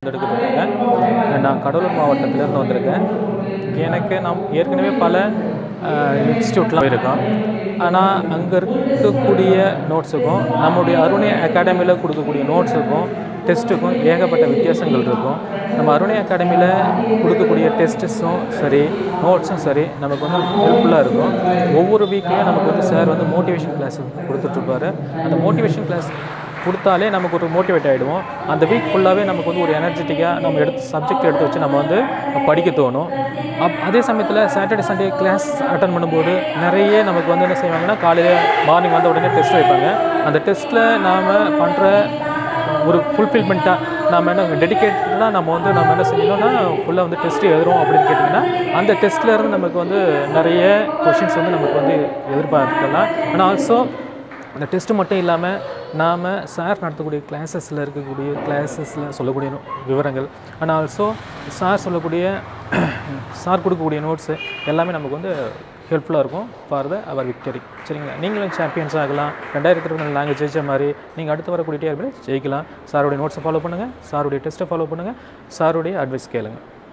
எடுக்கப்பட்டிருக்கேன் நான் கடலூர் மாவட்டத்திலேருந்து வந்திருக்கேன் எனக்கு நாம் ஏற்கனவே பல இன்ஸ்டியூட்லாம் போயிருக்கோம் ஆனால் அங்கே இருக்கக்கூடிய நோட்ஸுக்கும் நம்முடைய அருணை அகாடமியில் கொடுக்கக்கூடிய நோட்ஸுக்கும் டெஸ்ட்டுக்கும் ஏகப்பட்ட வித்தியாசங்கள் இருக்கும் நம்ம அருணை அகாடமியில் கொடுக்கக்கூடிய டெஸ்ட்ஸும் சரி நோட்ஸும் சரி நமக்கு வந்து ஹெல்ப்ஃபுல்லாக இருக்கும் ஒவ்வொரு வீக்லேயும் நமக்கு வந்து சார் வந்து மோட்டிவேஷன் கிளாஸ் கொடுத்துட்ருப்பாரு அந்த மோட்டிவேஷன் கிளாஸ் கொடுத்தாலே நமக்கு ஒரு மோட்டிவேட் ஆகிடுவோம் அந்த வீக் ஃபுல்லாகவே நமக்கு வந்து ஒரு எனர்ஜெட்டிக்காக நம்ம எடுத்து சப்ஜெக்ட் எடுத்து வச்சு நம்ம வந்து படிக்க தோணும் அப் அதே சமயத்தில் சாட்டர்டே சண்டே கிளாஸ் அட்டன் பண்ணும்போது நிறைய நமக்கு வந்து என்ன செய்வாங்கன்னா காலையில் மார்னிங் வந்த உடனே டெஸ்ட் வைப்பாங்க அந்த டெஸ்ட்டில் நாம் பண்ணுற ஒரு ஃபுல்ஃபில்மெண்ட்டாக நம்ம என்ன டெடிக்கேட்டடாக நம்ம வந்து நம்ம என்ன செய்யணும்னா ஃபுல்லாக வந்து டெஸ்ட் எழுதுறோம் அப்படின்னு கேட்டிங்கன்னா அந்த டெஸ்ட்டில் இருந்து நமக்கு வந்து நிறைய கொஷின்ஸ் வந்து நமக்கு வந்து எதிர்பார்க்கலாம் ஆனால் ஆல்சோ அந்த டெஸ்ட்டு மட்டும் இல்லாமல் நாம் சார் நடத்தக்கூடிய கிளாஸஸில் இருக்கக்கூடிய கிளாஸஸில் சொல்லக்கூடிய நோ- விவரங்கள் ஆனால் ஆல்சோ சார் சொல்லக்கூடிய சார் கொடுக்கக்கூடிய நோட்ஸு எல்லாமே நமக்கு வந்து ஹெல்ப்ஃபுல்லாக இருக்கும் ஃபார் த அவர் விக்டரி சரிங்களா நீங்களும் சாம்பியன்ஸ் ஆகலாம் ரெண்டாயிரத்தி இருபத்தி நாங்கள் ஜெயிச்ச மாதிரி நீங்கள் அடுத்து வரக்கூடிய டிஆர்பியில் ஜெயிக்கலாம் சாருடைய நோட்ஸை ஃபாலோ பண்ணுங்கள் சாருடைய டெஸ்ட்டை ஃபாலோ பண்ணுங்கள் சாருடைய அட்வைஸ் கேளுங்க